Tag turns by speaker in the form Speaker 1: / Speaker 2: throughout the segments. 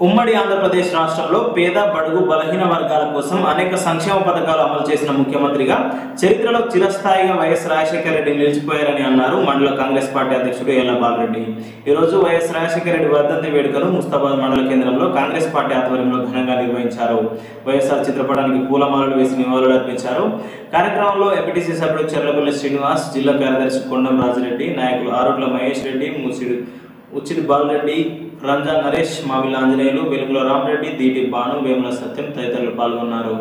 Speaker 1: ఉమ్మడి ఆంధ్రప్రదేశ్ రాష్ట్రంలో పేద బడుగు బలహీన వర్గాల కోసం అనేక సంక్షేమ పథకాలు అమలు చేసిన ముఖ్యమంత్రిగా చరిత్రలో చిరస్థాయిగా వైఎస్ రాజశేఖర రెడ్డి నిలిచిపోయారని అన్నారు మండల కాంగ్రెస్ పార్టీ అధ్యక్షుడు ఎల్ల బాలరెడ్డి ఈరోజు వైఎస్ రాజశేఖర రెడ్డి వర్ధంతి వేడుకను ముస్తాబాద్ మండల కేంద్రంలో కాంగ్రెస్ పార్టీ ఆధ్వర్యంలో ఘనంగా నిర్వహించారు వైఎస్ఆర్ చిత్రపటానికి పూలమాలలు వేసి నివాళులు అర్పించారు కార్యక్రమంలో ఎంపీటీసీ సభ్యుడు చెర్లపల్లి శ్రీనివాస్ జిల్లా కార్యదర్శి కొండం రాజిరెడ్డి నాయకులు ఆరుట్ల మహేష్ రెడ్డి ముసిడు ఉచిత్ బాలరెడ్డి రంజా నరేష్ మావిల ఆంజనేయులు వెలుగుల రామరెడ్డి దీటి భాను వేముల సత్యం తదితరులు పాల్గొన్నారు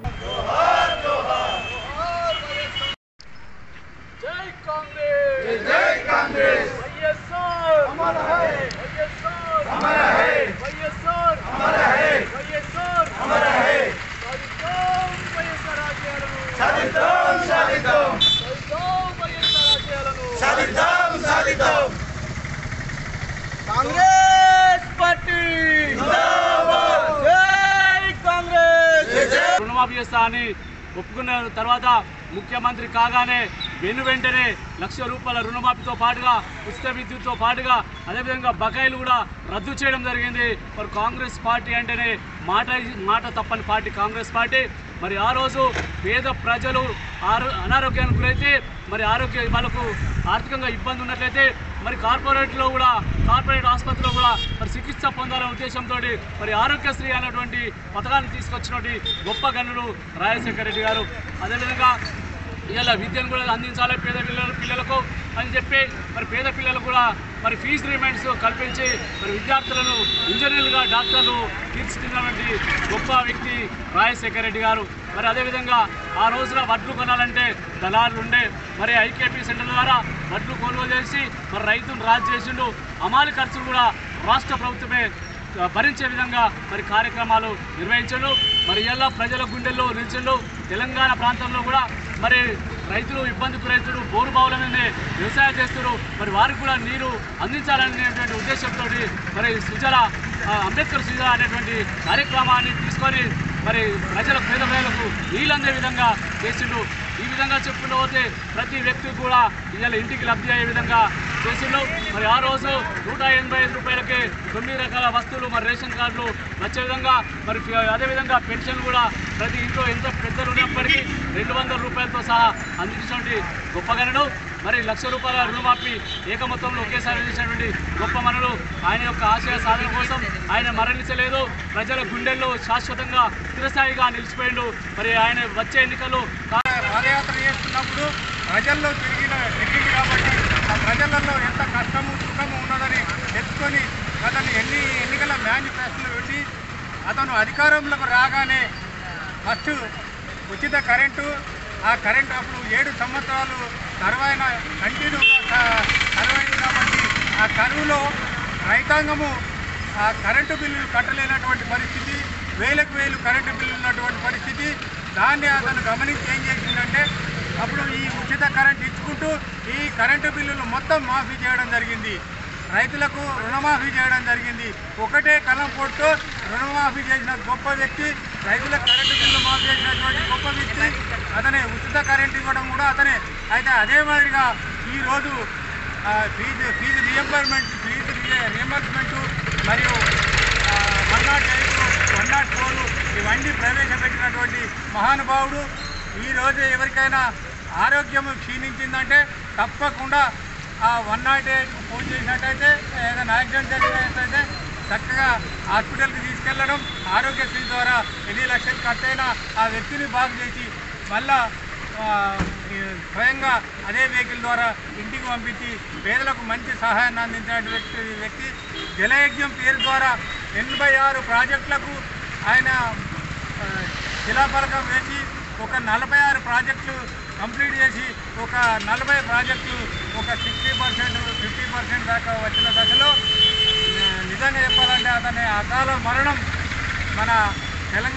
Speaker 2: జై కాంగ్రెస్ జై కాంగ్రెస్ వైఎస్ఆర్ అమర్ హై వైఎస్ఆర్ అమర్ హై వైఎస్ఆర్ అమర్ హై వైఎస్ఆర్ అమర్ హై సాధిద్దాం వైఎస్ఆర్ ఆశయాలను
Speaker 3: సాధిద్దాం సాధిద్దాం
Speaker 2: సాధిద్దాం వైఎస్ఆర్ ఆశయాలను
Speaker 3: సాధిద్దాం సాధిద్దాం
Speaker 2: కాంగ్రెస్ పార్టీ జై కాంగ్రెస్ రుణమాఫీ చేస్తా అని ఒప్పుకున్న తర్వాత ముఖ్యమంత్రి కాగానే వెను వెంటనే లక్ష రూపాయల రుణమాఫీతో పాటుగా ఉచిత విద్యుత్తో పాటుగా అదేవిధంగా బకాయిలు కూడా రద్దు చేయడం జరిగింది మరి కాంగ్రెస్ పార్టీ అంటేనే మాట మాట తప్పని పార్టీ కాంగ్రెస్ పార్టీ మరి ఆ రోజు పేద ప్రజలు ఆరో అనారోగ్యానికి గురైతే మరి ఆరోగ్య వాళ్ళకు ఆర్థికంగా ఇబ్బంది ఉన్నట్లయితే మరి కార్పొరేట్లో కూడా కార్పొరేట్ ఆసుపత్రిలో కూడా మరి చికిత్స పొందాలనే ఉద్దేశంతో మరి ఆరోగ్యశ్రీ అనేటువంటి పథకాన్ని తీసుకొచ్చినటువంటి గొప్ప గనులు రాజశేఖర రెడ్డి గారు అదేవిధంగా ఇలా విద్యను కూడా అందించాలి పేద పిల్లల పిల్లలకు అని చెప్పి మరి పేద పిల్లలకు కూడా మరి ఫీజు రిమైండ్స్ కల్పించి మరి విద్యార్థులను ఇంజనీర్లుగా డాక్టర్లు తీర్చిదిద్దినటువంటి గొప్ప వ్యక్తి రాజశేఖర రెడ్డి గారు మరి అదేవిధంగా ఆ రోజున వడ్లు కొనాలంటే దళారులు ఉండే మరి ఐకేపీ సెంటర్ ద్వారా వడ్లు కొనుగోలు చేసి మరి రైతును రాజు చేసిండు అమాలి ఖర్చులు కూడా రాష్ట్ర ప్రభుత్వమే భరించే విధంగా మరి కార్యక్రమాలు నిర్వహించడు మరి ఇలా ప్రజల గుండెల్లో నిలిచిండు తెలంగాణ ప్రాంతంలో కూడా మరి రైతులు ఇబ్బంది గురవుతారు బోరు బావుల మీదనే వ్యవసాయం చేస్తారు మరి వారికి కూడా నీరు అందించాలనేటువంటి ఉద్దేశంతో మరి సుజల ఆ, అంబేద్కర్ సుజల అనేటువంటి కార్యక్రమాన్ని తీసుకొని మరి ప్రజల పేద ప్రజలకు నీళ్ళు అందే విధంగా చేసిండు ఈ విధంగా చెప్పుకుంటూ పోతే ప్రతి వ్యక్తి కూడా ఇవాళ ఇంటికి లబ్ధి అయ్యే విధంగా చేసిండు మరి ఆ రోజు నూట ఎనభై ఐదు రూపాయలకి తొమ్మిది రకాల వస్తువులు మరి రేషన్ కార్డులు వచ్చే విధంగా మరి ఫి- అదేవిధంగా పెన్షన్ కూడా ప్రతి ఇంట్లో ఎంత పెద్దలు ఉన్నప్పటికీ రెండు వందల రూపాయలతో సహా అందించినటువంటి గొప్ప గనుడు మరి లక్ష రూపాయల రుణమాఫీ ఏక మొత్తంలో ఒకేసారి చేసినటువంటి గొప్ప మనులు ఆయన యొక్క ఆశయ సాధన కోసం ఆయన మరణించలేదు ప్రజల గుండెల్లో శాశ్వతంగా స్థిరస్థాయిగా నిలిచిపోయిండు మరి ఆయన వచ్చే ఎన్నికల్లో
Speaker 3: పాదయాత్ర చేస్తున్నప్పుడు ప్రజల్లో తిరిగిన తిరిగింది కాబట్టి ఆ ప్రజలలో ఎంత కష్టము సుఖము ఉన్నదని తెలుసుకొని అతను ఎన్ని ఎన్నికల మేనిఫెస్టోలు పెట్టి అతను అధికారంలోకి రాగానే ఫస్ట్ ఉచిత కరెంటు ఆ కరెంటు అప్పుడు ఏడు సంవత్సరాలు కరువైన కంటిన్యూగా కరువైంది కాబట్టి ఆ కరువులో రైతాంగము ఆ కరెంటు బిల్లులు కట్టలేనటువంటి పరిస్థితి వేలకు వేలు కరెంటు బిల్లులు ఉన్నటువంటి పరిస్థితి దాన్ని అతను గమనించి ఏం చేసిందంటే అప్పుడు ఈ ఉచిత కరెంట్ ఇచ్చుకుంటూ ఈ కరెంటు బిల్లులు మొత్తం మాఫీ చేయడం జరిగింది రైతులకు రుణమాఫీ చేయడం జరిగింది ఒకటే కలం పొట్టు రుణమాఫీ చేసిన గొప్ప వ్యక్తి రైతులకు కరెంటు బిల్లు మాఫీ చేసినటువంటి గొప్ప వ్యక్తి అతనే ఉచిత కరెంట్ ఇవ్వడం కూడా అతనే అయితే అదే మాదిరిగా ఈరోజు ఆ, fees fees reimbursement fees reimbursement మరియు one nought eight one nought four ఇవన్నీ ప్రవేశపెట్టినటువంటి మహానుభావుడు ఈరోజు ఎవరికైనా ఆరోగ్యం క్షీణించిందంటే తప్పకుండా ఆ వన్ నాట్ ఎయిట్ ఫోన్ చేసినట్టయితే ఏదైనా యాక్సిడెంట్ జరిగినట్టయితే చక్కగా హాస్పిటల్కి తీసుకెళ్ళడం ఆరోగ్యశ్రీ ద్వారా ఎన్ని లక్షలు ఖర్చైనా ఆ వ్యక్తిని బాగు చేసి మళ్ళా ఆ, ఈ స్వయంగా అదే వెహికల్ ద్వారా ఇంటికి పంపించి పేదలకు మంచి సహాయాన్ని అందించిన వ్యక్తి వ్యక్తి జలయజ్ఞం పేరు ద్వారా ఎనభై ఆరు ప్రాజెక్టులకు ఆయన ఆ, శిలాఫలకం వేసి ఒక నలభై ఆరు ప్రాజెక్టులు కంప్లీట్ చేసి ఒక నలభై ప్రాజెక్టులు ఒక సిక్స్టీ పర్సెంట్ ఫిఫ్టీ పర్సెంట్ దాకా వచ్చిన దశలో ఆ, నిజంగా చెప్పాలంటే అతని అకాల మరణం మన తెలంగాణ